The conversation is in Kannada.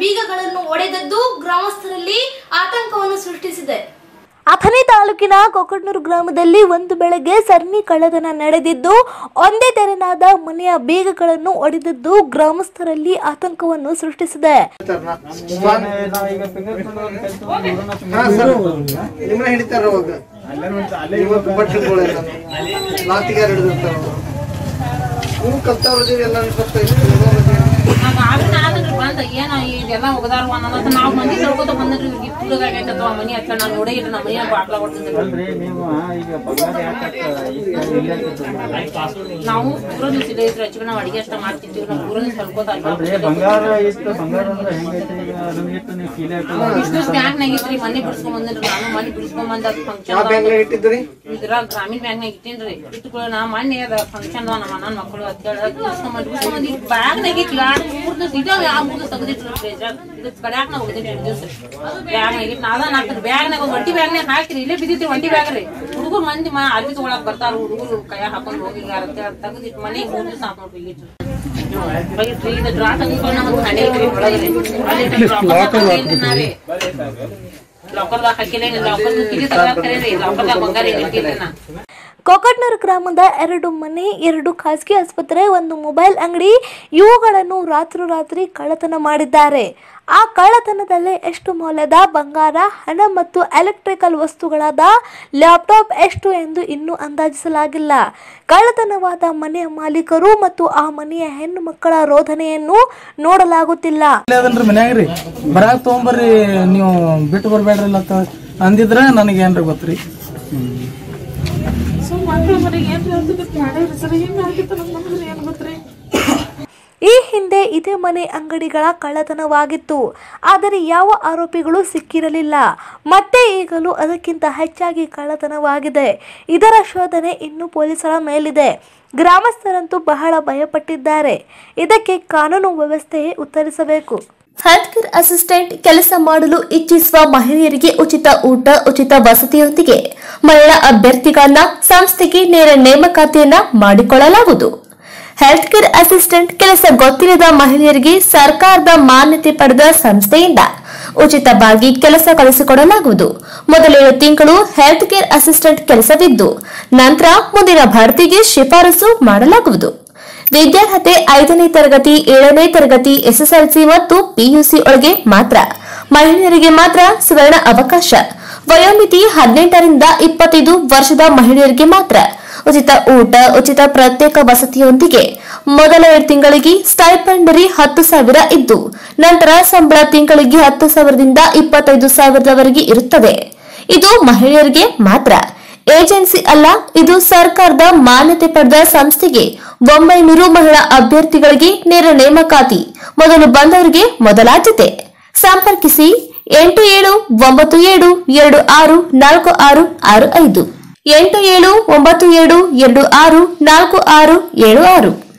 ಬೀಗಗಳನ್ನು ಒಡೆದದ್ದು ಗ್ರಾಮಸ್ಥರಲ್ಲಿ ಆತಂಕವನ್ನು ಸೃಷ್ಟಿಸಿದೆ ಅಥಣಿ ತಾಲೂಕಿನ ಕೊಕಟ್ನೂರು ಗ್ರಾಮದಲ್ಲಿ ಒಂದು ಬೆಳಗ್ಗೆ ಸರಣಿ ಕಳ್ಳತನ ನಡೆದಿದ್ದು ಒಂದೇ ತೆರೆನಾದ ಮನೆಯ ಬೀಗಗಳನ್ನು ಒಡೆದಿದ್ದು ಗ್ರಾಮಸ್ಥರಲ್ಲಿ ಆತಂಕವನ್ನು ಸೃಷ್ಟಿಸಿದೆ ಹಾ ಸರ್ ನಿಮ್ಮನ್ನ ಹಿಡಿತಾರ ಅವಾಗ ಇವತ್ತು ಬಟ್ಟೆಗಳೆಲ್ಲ ಲಾತಿಗಾರ ಹಿಡಿದಿರ್ತಾರ ನೀವು ಕಲ್ತವ್ರದೀವಿ ಎಲ್ಲ ನಾವೇನ್ ಆದ್ರಿ ಬಂದ ಏನ ಇದೆಲ್ಲ ಒಗದಾರ ಅನ್ನೋದು ನಾವ್ ಮಂದಿ ತಿಳ್ಕೊತ ಬಂದ್ರಿ ಇವ್ರಿಗೆ ತುಡುಗಾಗೈತದ ಮನಿ ಹಚ್ಚ ನಾವ್ ನೋಡೇ ಇಲ್ಲ ನಮ್ಮ ಮನಿಯ ಬಾಕ್ಲ ಹೊಡ್ತಿದ್ರಿ ಅಲ್ರಿ ನೀವು ಈಗ ಬಂಗಾರ ಯಾಕೆ ನಾವು ಪೂರ ದಿವಸ ಇಲ್ಲ ಇದ್ರೆ ಹಚ್ಚಿಗೆ ನಾವು ಅಡಿಗೆ ಅಷ್ಟ ಮಾಡ್ತಿದ್ವಿ ನಾವು ಪೂರ ದಿವಸ ಕಲ್ಕೋತ ಅಲ್ರಿ ಬಂಗಾರ ಇತ್ತು ಬಂಗಾರ ಅಂದ್ರೆ ಹೆಂಗೈತಿ ಈಗ ಅದನ್ನ ಇಟ್ಟು ನೀವು ಕೀಲೆ ಹಾಕಿ ಬಿಸ್ನೆಸ್ ಬ್ಯಾಂಕ್ ನಾಗ ಇತ್ರಿ ಮನೆ ಬಿಡಿಸ್ಕೊಂಡ್ ಬಂದ್ರಿ ನಾನು ಮನೆ ಬಿಡಿಸ್ಕೊಂಡ್ ಬಂದ ಯಾವ ಫಂಕ್ಷನ್ ಬ್ಯಾಂಕ್ನಾಗ ಇಟ್ಟಿದ್ರಿ ಇದ್ರ ಗ್ರಾಮೀಣ ಬ್ಯಾಂಕ್ ನಾಗ ಇಟ್ಟೇನ್ರಿ ಇಟ್ಕೊಳ್ಳ ನಾ ಮೊನ್ನೆ ಅದ ಫಂಕ್ಷನ್ ನಮ್ಮ ನನ್ನ ಮಕ್ಕಳು ಅಂತೇಳಿ ಬಿಡಿಸ್ಕೊಂಡ್ ಬಂದ್ ಬಿಡಿಸ್ಕೊಂಡ್ ಬಂದ್ ಬ್ಯಾಗ್ ನಾಗ ಇಟ್ಟು ಎರಡು ಮೂರ್ ದಿವಸ ಇದಾವ ಯಾವ ಮೂರ್ ದಿವಸ ತೆಗೆದಿಟ್ರು ಫ್ರಿಜ್ಜಾಗ ಇದು ಕಡ್ಯಾಕ ನಾವು ಉಳಿದಿಟ್ಟು ಎರಡು ದಿವಸ ಬ್ಯಾಗ್ ನಾಗ ಇಟ್ಟು ನಾದ ಹಾಕ್ರಿ ಬ್ಯಾಗ್ ನಾಗ ಒಂದು ಒಂಟಿ ಬ್ಯಾಗ್ ನಾಗ ಹಾಕಿರಿ ಇಲ್ಲೇ ಬಿದ್ದಿತ್ರಿ ಒಂಟಿ ಬ್ಯಾಗ್ ರೀ ಹುಡುಗರು ಮಂದಿ ಮಾ ಅರ್ಬಿ ತಗೊಳಕ್ ಬರ್ತಾರ ಹುಡುಗರು ಕೈಯಾಗ ಹಾಕೊಂಡ್ ಹೋಗಿಗಾರ ಅಂತ ತೆಗೆದಿಟ್ಟು ಮನೆಗೆ ಮೂರ್ ದಿವಸ ಹಾಕೊಂಡ್ ಹೋಗಿಟ್ರು ಹೋಗಿಟ್ರಿ ಇದು ಡ್ರಾ ತೆಗೆದುಕೊಂಡು ನಮ್ಗೆ ಹಣೆ ಇಟ್ರಿ ಒಳಗಡೆ ಅಲ್ಲಿ ಲಾಕರ್ದಾಗ ಹಾಕಿಲ್ಲ ಲಾಕರ್ ಕಿಲಿ ತೆಗ್ದಾಕ್ ಕರೀರಿ ಲಾಕರ್ದಾಗ ಬಂಗಾರ ಇಟ್ಟಿದ್ದೆ ನಾ ಕೊಕಟ್ನೂರು ಗ್ರಾಮದ ಎರಡು ಮನೆ ಎರಡು ಖಾಸಗಿ ಆಸ್ಪತ್ರೆ ಒಂದು ಮೊಬೈಲ್ ಅಂಗಡಿ ಇವುಗಳನ್ನು ರಾತ್ರೋರಾತ್ರಿ ಕಳ್ಳತನ ಮಾಡಿದ್ದಾರೆ ಆ ಕಳ್ಳತನದಲ್ಲಿ ಎಷ್ಟು ಮೌಲ್ಯದ ಬಂಗಾರ ಹಣ ಮತ್ತು ಎಲೆಕ್ಟ್ರಿಕಲ್ ವಸ್ತುಗಳಾದ ಲ್ಯಾಪ್ಟಾಪ್ ಎಷ್ಟು ಎಂದು ಇನ್ನೂ ಅಂದಾಜಿಸಲಾಗಿಲ್ಲ ಕಳ್ಳತನವಾದ ಮನೆಯ ಮಾಲೀಕರು ಮತ್ತು ಆ ಮನೆಯ ಹೆಣ್ಣು ಮಕ್ಕಳ ರೋಧನೆಯನ್ನು ನೋಡಲಾಗುತ್ತಿಲ್ಲ ಅದನ್ರಿ ಮನ್ಯಾಗ ರೀ ಬರಾಕ್ ತಗೊಂಬರ್ರಿ ನೀವು ಬಿಟ್ಟು ಬರ್ಬೇಡ್ರಿ ಅಂತ ಅಂದಿದ್ರ ನನಗೆ ಏನ್ರಿ ಗೊತ್ತ್ರಿ ಈ ಹಿಂದೆ ಇದೇ ಮನೆ ಅಂಗಡಿಗಳ ಕಳ್ಳತನವಾಗಿತ್ತು ಆದರೆ ಯಾವ ಆರೋಪಿಗಳು ಸಿಕ್ಕಿರಲಿಲ್ಲ ಮತ್ತೆ ಈಗಲೂ ಅದಕ್ಕಿಂತ ಹೆಚ್ಚಾಗಿ ಕಳ್ಳತನವಾಗಿದೆ ಇದರ ಶೋಧನೆ ಇನ್ನು ಪೊಲೀಸರ ಮೇಲಿದೆ ಗ್ರಾಮಸ್ಥರಂತೂ ಬಹಳ ಭಯಪಟ್ಟಿದ್ದಾರೆ ಇದಕ್ಕೆ ಕಾನೂನು ವ್ಯವಸ್ಥೆಯೇ ಉತ್ತರಿಸಬೇಕು ಹೆಲ್ತ್ ಕೇರ್ ಅಸಿಸ್ಟೆಂಟ್ ಕೆಲಸ ಮಾಡಲು ಇಚ್ಛಿಸುವ ಮಹಿಳೆಯರಿಗೆ ಉಚಿತ ಊಟ ಉಚಿತ ವಸತಿಯೊಂದಿಗೆ ಮಹಿಳಾ ಅಭ್ಯರ್ಥಿಗಳನ್ನ ಸಂಸ್ಥೆಗೆ ನೇರ ನೇಮಕಾತಿಯನ್ನ ಮಾಡಿಕೊಳ್ಳಲಾಗುವುದು ಹೆಲ್ತ್ ಕೇರ್ ಅಸಿಸ್ಟೆಂಟ್ ಕೆಲಸ ಗೊತ್ತಿಲ್ಲದ ಮಹಿಳೆಯರಿಗೆ ಸರ್ಕಾರದ ಮಾನ್ಯತೆ ಪಡೆದ ಸಂಸ್ಥೆಯಿಂದ ಉಚಿತವಾಗಿ ಕೆಲಸ ಕಲಿಸಿಕೊಡಲಾಗುವುದು ಮೊದಲೇಳು ತಿಂಗಳು ಹೆಲ್ತ್ ಕೇರ್ ಅಸಿಸ್ಟೆಂಟ್ ಕೆಲಸವಿದ್ದು ನಂತರ ಮುಂದಿನ ಭರ್ತಿಗೆ ಶಿಫಾರಸು ಮಾಡಲಾಗುವುದು ವಿದ್ಯಾರ್ಹತೆ ಐದನೇ ತರಗತಿ ಏಳನೇ ತರಗತಿ ಎಸ್ಎಸ್ಎಲ್ಸಿ ಮತ್ತು ಪಿಯುಸಿ ಒಳಗೆ ಮಾತ್ರ ಮಹಿಳೆಯರಿಗೆ ಮಾತ್ರ ಸುವರ್ಣ ಅವಕಾಶ ವಯೋಮಿತಿ ಹದಿನೆಂಟರಿಂದ ಇಪ್ಪತ್ತೈದು ವರ್ಷದ ಮಹಿಳೆಯರಿಗೆ ಮಾತ್ರ ಉಚಿತ ಊಟ ಉಚಿತ ಪ್ರತ್ಯೇಕ ವಸತಿಯೊಂದಿಗೆ ಮೊದಲ ಎರಡು ತಿಂಗಳಿಗೆ ಸ್ಟೈಪಂಡರಿ ಹತ್ತು ಸಾವಿರ ಇದ್ದು ನಂತರ ಸಂಬಳ ತಿಂಗಳಿಗೆ ಹತ್ತು ಸಾವಿರದಿಂದ ಇಪ್ಪತ್ತೈದು ಸಾವಿರದವರೆಗೆ ಇರುತ್ತದೆ ಇದು ಮಹಿಳೆಯರಿಗೆ ಮಾತ್ರ ಏಜೆನ್ಸಿ ಅಲ್ಲ ಇದು ಸರ್ಕಾರದ ಮಾನ್ಯತೆ ಪಡೆದ ಸಂಸ್ಥೆಗೆ ಒಂಬೈನೂರು ಮಹಿಳಾ ಅಭ್ಯರ್ಥಿಗಳಿಗೆ ನೇರ ನೇಮಕಾತಿ ಮೊದಲು ಬಂದವರಿಗೆ ಮೊದಲಾದ್ಯತೆ ಸಂಪರ್ಕಿಸಿ ಎಂಟು ಏಳು ಒಂಬತ್ತು ಏಳು ಎರಡು ಆರು ನಾಲ್ಕು ಆರು ಆರು ಐದು ಎಂಟು ಏಳು ಒಂಬತ್ತು ಏಳು ಎರಡು ಆರು ನಾಲ್ಕು ಆರು ಏಳು ಆರು